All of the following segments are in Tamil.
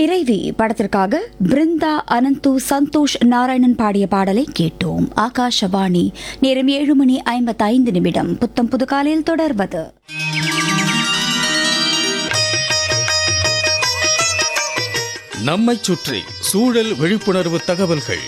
இறைவி படத்திற்காக பிருந்தா அனந்து சந்தோஷ் நாராயணன் பாடிய பாடலை கேட்டோம் ஆகாஷவாணி நேரம் ஏழு மணி ஐம்பத்தைந்து நிமிடம் புத்தம் புது காலையில் தொடர்வது நம்மைச் சுற்றி சூழல் விழிப்புணர்வு தகவல்கள்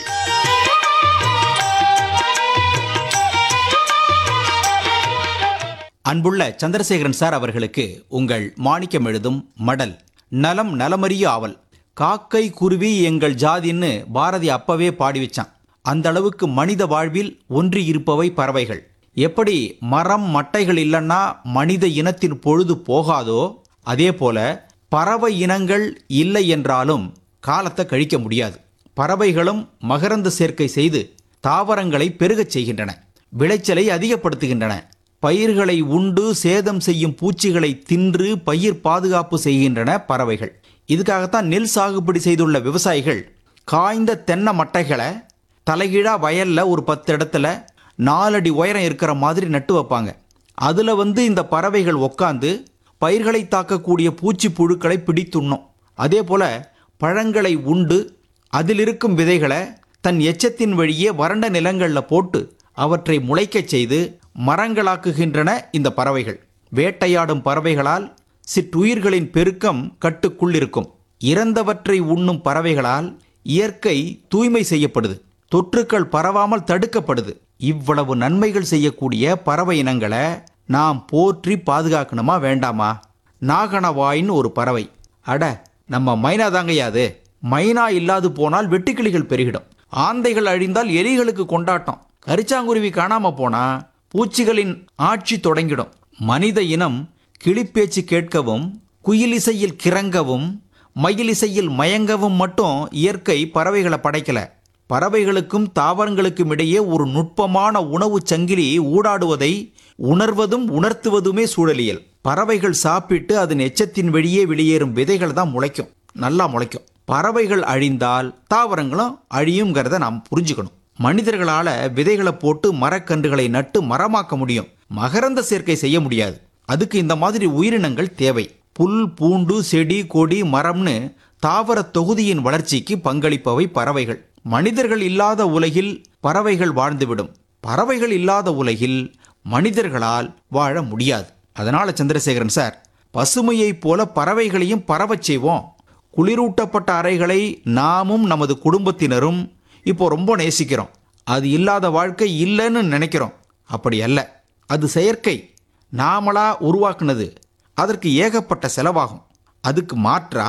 அன்புள்ள சந்திரசேகரன் சார் அவர்களுக்கு உங்கள் மாணிக்கம் எழுதும் மடல் நலம் நலமறிய ஆவல் காக்கை குருவி எங்கள் ஜாதின்னு பாரதி அப்பவே பாடி வச்சான் அந்த அளவுக்கு மனித வாழ்வில் ஒன்றி இருப்பவை பறவைகள் எப்படி மரம் மட்டைகள் இல்லைன்னா மனித இனத்தின் பொழுது போகாதோ அதே போல பறவை இனங்கள் இல்லை என்றாலும் காலத்தை கழிக்க முடியாது பறவைகளும் மகரந்த சேர்க்கை செய்து தாவரங்களை பெருகச் செய்கின்றன விளைச்சலை அதிகப்படுத்துகின்றன பயிர்களை உண்டு சேதம் செய்யும் பூச்சிகளை தின்று பயிர் பாதுகாப்பு செய்கின்றன பறவைகள் இதுக்காகத்தான் நெல் சாகுபடி செய்துள்ள விவசாயிகள் காய்ந்த தென்னை மட்டைகளை தலைகீழா வயல்ல ஒரு பத்து இடத்துல நாலடி உயரம் இருக்கிற மாதிரி நட்டு வைப்பாங்க அதுல வந்து இந்த பறவைகள் உக்காந்து பயிர்களை தாக்கக்கூடிய பூச்சி புழுக்களை பிடித்துண்ணும் அதே போல பழங்களை உண்டு அதில் இருக்கும் விதைகளை தன் எச்சத்தின் வழியே வறண்ட நிலங்களில் போட்டு அவற்றை முளைக்கச் செய்து மரங்களாக்குகின்றன இந்த பறவைகள் வேட்டையாடும் பறவைகளால் சிற்றுயிர்களின் பெருக்கம் கட்டுக்குள் இருக்கும் இறந்தவற்றை உண்ணும் பறவைகளால் இயற்கை தூய்மை செய்யப்படுது தொற்றுக்கள் பரவாமல் தடுக்கப்படுது இவ்வளவு நன்மைகள் செய்யக்கூடிய பறவை இனங்களை நாம் போற்றி பாதுகாக்கணுமா வேண்டாமா நாகனவாயின்னு ஒரு பறவை அட நம்ம மைனா தாங்கய்யா அது மைனா இல்லாது போனால் வெட்டுக்கிளிகள் பெருகிடும் ஆந்தைகள் அழிந்தால் எலிகளுக்கு கொண்டாட்டம் கரிச்சாங்குருவி காணாம போனா பூச்சிகளின் ஆட்சி தொடங்கிடும் மனித இனம் கிளிப்பேச்சு கேட்கவும் குயிலிசையில் கிறங்கவும் மயிலிசையில் மயங்கவும் மட்டும் இயற்கை பறவைகளை படைக்கல பறவைகளுக்கும் தாவரங்களுக்கும் இடையே ஒரு நுட்பமான உணவு சங்கிலி ஊடாடுவதை உணர்வதும் உணர்த்துவதுமே சூழலியல் பறவைகள் சாப்பிட்டு அதன் எச்சத்தின் வெளியே வெளியேறும் விதைகள் தான் முளைக்கும் நல்லா முளைக்கும் பறவைகள் அழிந்தால் தாவரங்களும் அழியுங்கிறத நாம் புரிஞ்சுக்கணும் மனிதர்களால விதைகளை போட்டு மரக்கன்றுகளை நட்டு மரமாக்க முடியும் மகரந்த சேர்க்கை செய்ய முடியாது அதுக்கு இந்த மாதிரி உயிரினங்கள் தேவை புல் பூண்டு செடி கொடி மரம்னு தாவர தொகுதியின் வளர்ச்சிக்கு பங்களிப்பவை பறவைகள் மனிதர்கள் இல்லாத உலகில் பறவைகள் வாழ்ந்துவிடும் பறவைகள் இல்லாத உலகில் மனிதர்களால் வாழ முடியாது அதனால சந்திரசேகரன் சார் பசுமையைப் போல பறவைகளையும் பரவச் செய்வோம் குளிரூட்டப்பட்ட அறைகளை நாமும் நமது குடும்பத்தினரும் இப்போ ரொம்ப நேசிக்கிறோம் அது இல்லாத வாழ்க்கை இல்லைன்னு நினைக்கிறோம் அப்படி அல்ல அது செயற்கை நாமளா உருவாக்குனது அதற்கு ஏகப்பட்ட செலவாகும் அதுக்கு மாற்றா